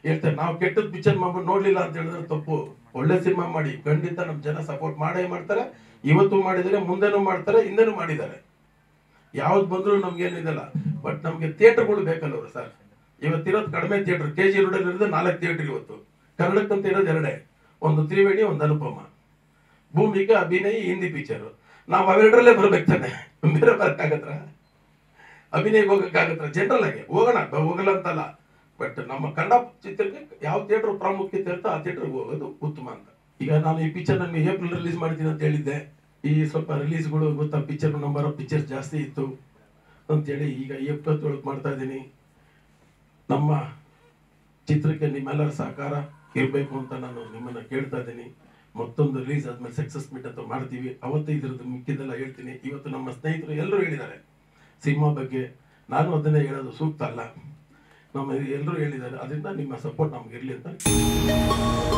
ಹೇಳ್ತಾರೆ ನಾವು ಕೆಟ್ಟದ್ ಪಿಕ್ಚರ್ ಮಾಡ್ಬಿಟ್ಟು ನೋಡ್ಲಿಲ್ಲ ಅಂತ ಹೇಳಿದ್ರೆ ತಪ್ಪು ಒಳ್ಳೆ ಸಿನಿಮಾ ಮಾಡಿ ಖಂಡಿತ ನಮ್ ಜನ ಸಪೋರ್ಟ್ ಮಾಡೇ ಮಾಡ್ತಾರೆ ಇವತ್ತು ಮಾಡಿದ್ದಾರೆ ಮುಂದೆನೂ ಮಾಡ್ತಾರೆ ಹಿಂದೆನೂ ಮಾಡಿದ್ದಾರೆ ಯಾವ್ದು ಬಂದ್ರು ನಮ್ಗೇನು ಇದಲ್ಲ ಬಟ್ ನಮ್ಗೆ ಥಿಯೇಟರ್ಗಳು ಬೇಕಲ್ವ ಸರ್ ಇವತ್ತಿರೋದು ಕಡಿಮೆ ಥಿಯೇಟರ್ ಕೆ ಜಿ ರೋಡಲ್ಲಿ ಇರೋದು ನಾಲ್ಕು ಥಿಯೇಟರ್ ಇವತ್ತು ಕನ್ನಡಕ್ಕಂತ ಇರೋದು ಎರಡೇ ಒಂದು ತ್ರಿವೇಣಿ ಒಂದು ಅನುಪಮ ಭೂಮಿಗೆ ಅಭಿನಯ ಹಿಂದಿ ಪಿಕ್ಚರು ನಾವು ಅವೆರಡರಲ್ಲೇ ಬರ್ಬೇಕು ತಾನೆ ಬೇರೆ ಬರಕ್ಕಾಗತ್ರ ಅಭಿನಯಕ್ಕೆ ಹೋಗಕ್ಕಾಗತ್ರ ಜನರಲ್ ಆಗಿ ಹೋಗೋಣ ಬ- ಹೋಗಲ್ಲ ಅಂತಲ್ಲ ಬಟ್ ನಮ್ಮ ಕನ್ನಡ ಚಿತ್ರಕ್ಕೆ ಯಾವ ಥಿಯೇಟರ್ ಪ್ರಾಮುಖ್ಯತೆ ಇರುತ್ತೋ ಆ ಥಿಯೇಟರ್ಗೆ ಹೋಗೋದು ಉತ್ತಮ ಅಂತ ಈಗ ನಾನು ಈ ಪಿಕ್ಚರ್ ನಾನು ಏಪ್ರಿಲ್ ರಿಲೀಸ್ ಮಾಡ್ತೀನಿ ಅಂತ ಹೇಳಿದ್ದೆ ಈ ಸ್ವಲ್ಪ ರಿಲೀಸ್ಗಳು ಗೊತ್ತಾ ಪಿಕ್ಚರ್ ನಂಬರ್ ಆಫ್ ಪಿಕ್ಚರ್ಸ್ ಜಾಸ್ತಿ ಇತ್ತು ಅಂತೇಳಿ ಈಗ ಎಪ್ಪತ್ತೇಳಕ್ಕೆ ಮಾಡ್ತಾ ಇದ್ದೀನಿ ನಮ್ಮ ಚಿತ್ರಕ್ಕೆ ನಿಮ್ಮೆಲ್ಲರ ಸಹಕಾರ ಇರಬೇಕು ಅಂತ ನಾನು ನಿಮ್ಮನ್ನ ಕೇಳ್ತಾ ಇದ್ದೀನಿ ಮತ್ತೊಂದು ರಿಲೀಸ್ ಆದ್ಮೇಲೆ ಸಕ್ಸಸ್ ಮೀಟ್ ಅಂತ ಮಾಡ್ತೀವಿ ಅವತ್ತೇ ಇದ್ರದ್ದು ಮಿಕ್ಕಿದ್ದೆಲ್ಲ ಹೇಳ್ತೀನಿ ಇವತ್ತು ನಮ್ಮ ಸ್ನೇಹಿತರು ಎಲ್ಲರೂ ಹೇಳಿದ್ದಾರೆ ಸಿನಿಮಾ ಬಗ್ಗೆ ನಾನು ಅದನ್ನೇ ಹೇಳೋದು ಸೂಕ್ತ ಅಲ್ಲ ನಮ್ಮ ಎಲ್ಲರೂ ಹೇಳಿದ್ದಾರೆ ಅದರಿಂದ ನಿಮ್ಮ ಸಪೋರ್ಟ್ ನಮ್ಗೆ ಇರಲಿ ಅಂತ